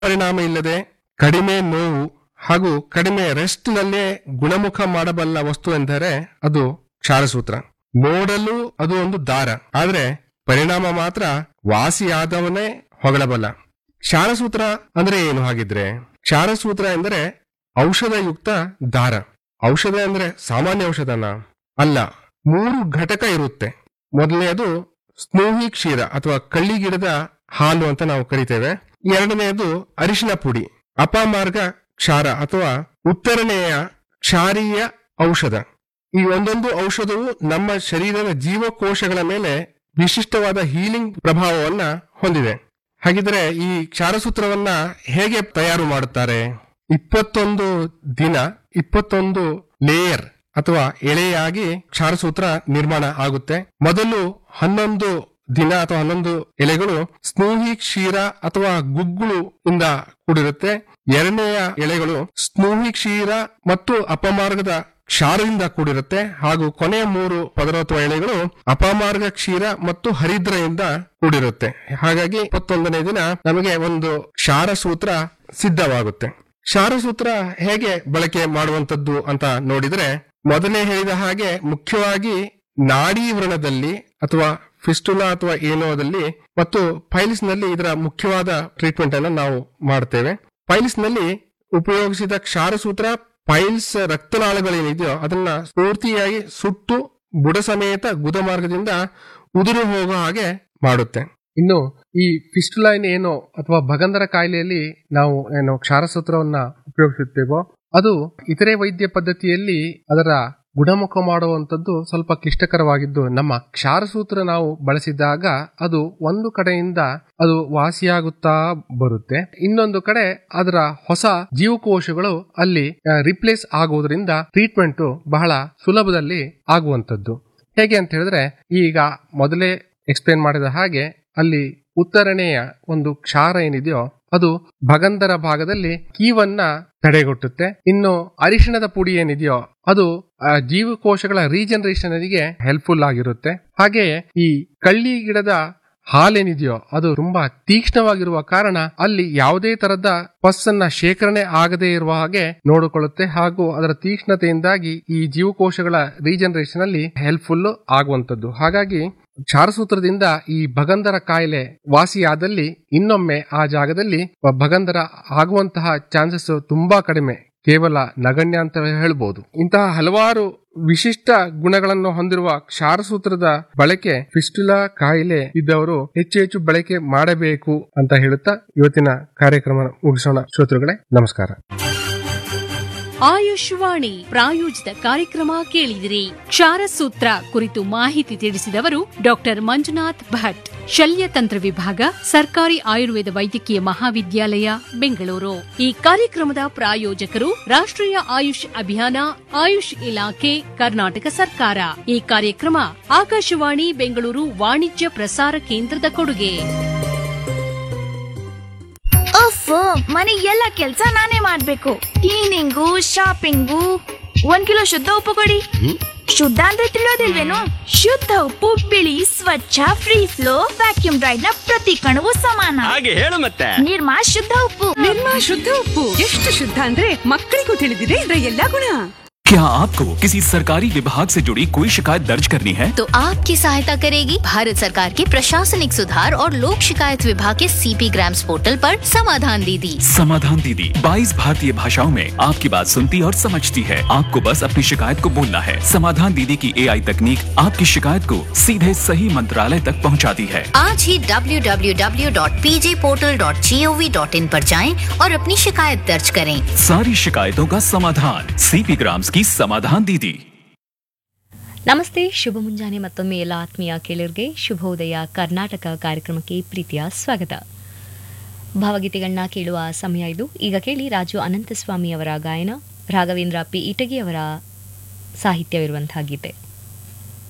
ಪರಿಣಾಮ ಇಲ್ಲದೆ ಕಡಿಮೆ ನೋವು ಹಾಗೂ ಕಡಿಮೆ ರೆಸ್ಟ್ ನಲ್ಲೇ ಗುಣಮುಖ ಮಾಡಬಲ್ಲ ವಸ್ತು ಎಂದರೆ ಅದು ಕ್ಷಾರಸೂತ್ರ ನೋಡಲು ಅದು ಒಂದು ದಾರ ಆದ್ರೆ ಪರಿಣಾಮ ಮಾತ್ರ ವಾಸಿಯಾದವನೇ ಹೊಗಳಬಲ್ಲ ಕ್ಷಾರಸೂತ್ರ ಅಂದ್ರೆ ಏನು ಹಾಗಿದ್ರೆ ಕ್ಷಾರಸೂತ್ರ ಎಂದರೆ ಔಷಧಯುಕ್ತ ದಾರ ಔಷಧ ಅಂದ್ರೆ ಸಾಮಾನ್ಯ ಔಷಧನ ಅಲ್ಲ ಮೂರು ಘಟಕ ಇರುತ್ತೆ ಮೊದಲನೆಯದು ಸ್ನೂಹಿ ಕ್ಷೀರ ಅಥವಾ ಕಳ್ಳಿ ಗಿಡದ ಹಾಲು ಅಂತ ನಾವು ಕರಿತೇವೆ ಎರಡನೆಯದು ಅರಿಶಿನ ಪುಡಿ ಅಪಮಾರ್ಗ ಕ್ಷಾರ ಅಥವಾ ಉತ್ತರಣೆಯ ಕ್ಷಾರೀಯ ಔಷಧ ಈ ಒಂದೊಂದು ಔಷಧವು ನಮ್ಮ ಶರೀರದ ಜೀವಕೋಶಗಳ ಮೇಲೆ ವಿಶಿಷ್ಟವಾದ ಹೀಲಿಂಗ್ ಪ್ರಭಾವವನ್ನ ಹೊಂದಿದೆ ಹಾಗಿದ್ರೆ ಈ ಕ್ಷಾರಸೂತ್ರವನ್ನ ಹೇಗೆ ತಯಾರು ಮಾಡುತ್ತಾರೆ ಇಪ್ಪತ್ತೊಂದು ದಿನ ಇಪ್ಪತ್ತೊಂದು ಲೇಯರ್ ಅಥವಾ ಎಳೆಯಾಗಿ ಕ್ಷಾರಸೂತ್ರ ನಿರ್ಮಾಣ ಆಗುತ್ತೆ ಮೊದಲು ಹನ್ನೊಂದು ದಿನ ಅಥವಾ ಹನ್ನೊಂದು ಎಲೆಗಳು ಸ್ನೂಹಿ ಕ್ಷೀರ ಅಥವಾ ಗುಗ್ಗುಳು ಇಂದ ಕೂಡಿರುತ್ತೆ ಎರಡನೆಯ ಎಲೆಗಳು ಸ್ನೂಹಿ ಕ್ಷೀರ ಮತ್ತು ಅಪಮಾರ್ಗದ ಕ್ಷಾರದಿಂದ ಕೂಡಿರುತ್ತೆ ಹಾಗೂ ಕೊನೆಯ ಮೂರು ಪದರ ಅಥವಾ ಎಳೆಗಳು ಅಪಮಾರ್ಗ ಕ್ಷೀರ ಮತ್ತು ಹರಿದ್ರೆಯಿಂದ ಕೂಡಿರುತ್ತೆ ಹಾಗಾಗಿ ಇಪ್ಪತ್ತೊಂದನೇ ದಿನ ನಮಗೆ ಒಂದು ಕ್ಷಾರ ಸೂತ್ರ ಸಿದ್ಧವಾಗುತ್ತೆ ಕ್ಷಾರಸೂತ್ರ ಹೇಗೆ ಬಳಕೆ ಮಾಡುವಂತದ್ದು ಅಂತ ನೋಡಿದ್ರೆ ಮೊದಲೇ ಹೇಳಿದ ಹಾಗೆ ಮುಖ್ಯವಾಗಿ ನಾಡಿ ವ್ರಣದಲ್ಲಿ ಅಥವಾ ಫಿಸ್ಟುಲಾ ಅಥವಾ ಏನೋದಲ್ಲಿ ಮತ್ತು ಪೈಲ್ಸ್ ನಲ್ಲಿ ಇದರ ಮುಖ್ಯವಾದ ಟ್ರೀಟ್ಮೆಂಟ್ ಅನ್ನು ನಾವು ಮಾಡ್ತೇವೆ ಪೈಲ್ಸ್ ನಲ್ಲಿ ಉಪಯೋಗಿಸಿದ ಕ್ಷಾರಸೂತ್ರ ಪೈಲ್ಸ್ ರಕ್ತನಾಳಗಳೇನಿದೆಯೋ ಅದನ್ನ ಪೂರ್ತಿಯಾಗಿ ಸುಟ್ಟು ಬುಡ ಸಮೇತ ಗುದ ಮಾರ್ಗದಿಂದ ಉದುರು ಹೋಗೋ ಹಾಗೆ ಮಾಡುತ್ತೆ ಇನ್ನು ಈ ಫಿಸ್ಟುಲೈನ್ ಏನು ಅಥವಾ ಭಗಂಧರ ಕಾಯಿಲೆಯಲ್ಲಿ ನಾವು ಏನು ಕ್ಷಾರಸೂತ್ರವನ್ನ ಉಪಯೋಗಿಸುತ್ತೇವೋ ಅದು ಇತರೆ ವೈದ್ಯ ಪದ್ಧತಿಯಲ್ಲಿ ಅದರ ಗುಣಮುಖ ಮಾಡುವಂತದ್ದು ಸ್ವಲ್ಪ ಕ್ಲಿಷ್ಟಕರವಾಗಿದ್ದು ನಮ್ಮ ಕ್ಷಾರಸೂತ್ರ ನಾವು ಬಳಸಿದಾಗ ಅದು ಒಂದು ಕಡೆಯಿಂದ ಅದು ವಾಸಿಯಾಗುತ್ತಾ ಬರುತ್ತೆ ಇನ್ನೊಂದು ಕಡೆ ಅದರ ಹೊಸ ಜೀವಕೋಶಗಳು ಅಲ್ಲಿ ರಿಪ್ಲೇಸ್ ಆಗುವುದರಿಂದ ಟ್ರೀಟ್ಮೆಂಟ್ ಬಹಳ ಸುಲಭದಲ್ಲಿ ಆಗುವಂತದ್ದು ಹೇಗೆ ಅಂತ ಹೇಳಿದ್ರೆ ಈಗ ಮೊದಲೇ ಎಕ್ಸ್ಪ್ಲೇನ್ ಮಾಡಿದ ಹಾಗೆ ಅಲ್ಲಿ ಉತ್ತರಣೆಯ ಒಂದು ಕ್ಷಾರ ಏನಿದೆಯೋ ಅದು ಭಗಂಧರ ಭಾಗದಲ್ಲಿ ಕೀವನ್ನ ತಡೆಗಟ್ಟುತ್ತೆ ಇನ್ನು ಅರಿಶಿಣದ ಪುಡಿ ಏನಿದೆಯೋ ಅದು ಆ, ಜೀವಕೋಶಗಳ ರೀಜನರೇಷನ್ ಗೆ ಹೆಲ್ಪ್ಫುಲ್ ಆಗಿರುತ್ತೆ ಹಾಗೆಯೇ ಈ ಕಳ್ಳಿ ಗಿಡದ ಹಾಲೇನಿದೆಯೋ ಅದು ತುಂಬಾ ತೀಕ್ಷ್ಣವಾಗಿರುವ ಕಾರಣ ಅಲ್ಲಿ ಯಾವುದೇ ತರದ ಪಸ್ಸನ್ನ ಶೇಖರಣೆ ಆಗದೇ ಇರುವ ಹಾಗೆ ನೋಡಿಕೊಳ್ಳುತ್ತೆ ಹಾಗೂ ಅದರ ತೀಕ್ಷ್ಣತೆಯಿಂದಾಗಿ ಈ ಜೀವಕೋಶಗಳ ರೀಜನರೇಷನ್ ಅಲ್ಲಿ ಹೆಲ್ಪ್ಫುಲ್ ಆಗುವಂತದ್ದು ಹಾಗಾಗಿ ಕ್ಷಾರಸೂತ್ರದಿಂದ ಈ ಭಗಂಧರ ಕಾಯಿಲೆ ವಾಸಿಯಾದಲ್ಲಿ ಇನ್ನೊಮ್ಮೆ ಆ ಜಾಗದಲ್ಲಿ ಭಗಂಧರ ಆಗುವಂತಹ ಚಾನ್ಸಸ್ ತುಂಬಾ ಕಡಿಮೆ ಕೇವಲ ನಗಣ್ಯ ಅಂತ ಹೇಳ್ಬೋದು ಇಂತಹ ಹಲವಾರು ವಿಶಿಷ್ಟ ಗುಣಗಳನ್ನು ಹೊಂದಿರುವ ಕ್ಷಾರಸೂತ್ರದ ಬಳಕೆ ಫಿಸ್ಟುಲಾ ಕಾಯಿಲೆ ಇದ್ದವರು ಹೆಚ್ಚು ಹೆಚ್ಚು ಬಳಕೆ ಮಾಡಬೇಕು ಅಂತ ಹೇಳುತ್ತಾ ಇವತ್ತಿನ ಕಾರ್ಯಕ್ರಮ ಮುಗಿಸೋಣ ಶ್ರೋತೃಗಳೇ ನಮಸ್ಕಾರ ಆಯುಷ್ವಾಣಿ ಪ್ರಾಯೋಜಿತ ಕಾರ್ಯಕ್ರಮ ಕೇಳಿದಿರಿ ಕ್ಷಾರಸೂತ್ರ ಕುರಿತು ಮಾಹಿತಿ ತಿಳಿಸಿದವರು ಡಾಕ್ಟರ್ ಮಂಜುನಾಥ್ ಭಟ್ ಶಲ್ಯತಂತ್ರ ವಿಭಾಗ ಸರ್ಕಾರಿ ಆಯುರ್ವೇದ ವೈದ್ಯಕೀಯ ಮಹಾವಿದ್ಯಾಲಯ ಬೆಂಗಳೂರು ಈ ಕಾರ್ಯಕ್ರಮದ ಪ್ರಾಯೋಜಕರು ರಾಷ್ಟ್ರೀಯ ಆಯುಷ್ ಅಭಿಯಾನ ಆಯುಷ್ ಇಲಾಖೆ ಕರ್ನಾಟಕ ಸರ್ಕಾರ ಈ ಕಾರ್ಯಕ್ರಮ ಆಕಾಶವಾಣಿ ಬೆಂಗಳೂರು ವಾಣಿಜ್ಯ ಪ್ರಸಾರ ಕೇಂದ್ರದ ಕೊಡುಗೆ ಅಫ್ ಮನೆ ಎಲ್ಲ ಕೆಲ್ಸ ನಾನೇ ಮಾಡ್ಬೇಕು ಕ್ಲೀನಿಂಗು ಶಾಪಿಂಗು ಒಂದ್ ಕಿಲೋ ಶುದ್ಧ ಉಪ್ಪು ಕೊಡಿ ಶುದ್ಧ ಅಂದ್ರೆ ತಿಳಿಯೋದಿಲ್ವೇನು ಶುದ್ಧ ಉಪ್ಪು ಬಿಳಿ ಸ್ವಚ್ಛ ಫ್ರೀ ಫ್ಲೋ ವ್ಯಾಕ್ಯೂಮ್ ಡ್ರೈಡ್ ನ ಪ್ರತಿ ಕಣವು ಸಮಾನ ಹಾಗೆ ಹೇಳು ಮತ್ತೆ ನಿರ್ಮಾ ಶುದ್ಧ ಉಪ್ಪು ನಿರ್ಮಾ ಶುದ್ಧ ಉಪ್ಪು ಎಷ್ಟು ಶುದ್ಧ ಅಂದ್ರೆ ಮಕ್ಕಳಿಗೂ ತಿಳಿದಿದೆ ಇದರ ಎಲ್ಲಾ ಗುಣ क्या आपको किसी सरकारी विभाग से जुड़ी कोई शिकायत दर्ज करनी है तो आपकी सहायता करेगी भारत सरकार के प्रशासनिक सुधार और लोक शिकायत विभाग के सीपी ग्राम्स पोर्टल पर समाधान दीदी समाधान दीदी 22 भारतीय भाषाओं में आपकी बात सुनती और समझती है आपको बस अपनी शिकायत को बोलना है समाधान दीदी की एआई तकनीक आपकी शिकायत को सीधे सही मंत्रालय तक पहुंचाती है आज ही www.pjportal.gov.in पर जाएं और अपनी शिकायत दर्ज करें सारी शिकायतों का समाधान सीपी ग्राम्स की समाधान दीदी ನಮಸ್ತೆ ಶುಭ ಮುಂಜಾನೆ ಮತ್ತೊಮ್ಮೆ ಎಲ್ಲ ಆತ್ಮೀಯ ಕೇಳಿರ್ಗೆ ಶುಭೋದಯ ಕರ್ನಾಟಕ ಕಾರ್ಯಕ್ರಮಕ್ಕೆ ಪ್ರೀತಿಯ ಸ್ವಾಗತ ಭಾವಗೀತೆಗಳನ್ನ ಕೇಳುವ ಸಮಯ ಇದು ಈಗ ಕೇಳಿ ರಾಜು ಅನಂತಸ್ವಾಮಿ ಅವರ ಗಾಯನ ರಾಘವೇಂದ್ರ ಪಿ ಇಟಗಿ ಅವರ ಸಾಹಿತ್ಯವಿರುವಂತಹ ಗೀತೆ